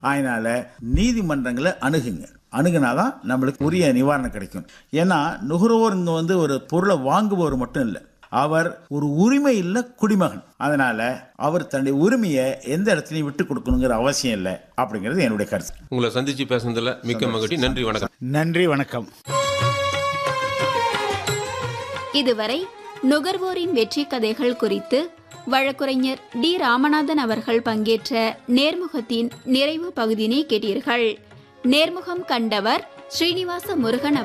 அதனால நீதிமன்றங்களை அணுகுங்க அணுகுனாதான் நம்மளுக்கு உரிய நிவாரணம் கிடைக்கும் ஏன்னா நுகர்வோர் இங்க வந்து ஒரு பொருளை வாங்குபவர் மட்டும் இல்லை அவர் ஒரு உரிமை இல்ல குடிமகன் அதனால அவர் தன்னுடைய உரிமையை எந்த இடத்துலையும் விட்டு கொடுக்கணுங்கிற அவசியம் இல்லை அப்படிங்கிறது என்னுடைய கருத்து உங்களை சந்திச்சு பேசுனதுல மிக்க மகிழ்ச்சி நன்றி வணக்கம் நன்றி வணக்கம் இதுவரை நுகர்வோரின் வெற்றி கதைகள் குறித்து வழக்குரைஞர் டி ராமநாதன் அவர்கள் பங்கேற்ற நேர்முகத்தின் நிறைவு பகுதியினை கேட்டீர்கள் நேர்முகம் கண்டவர் ஸ்ரீனிவாச முருகன்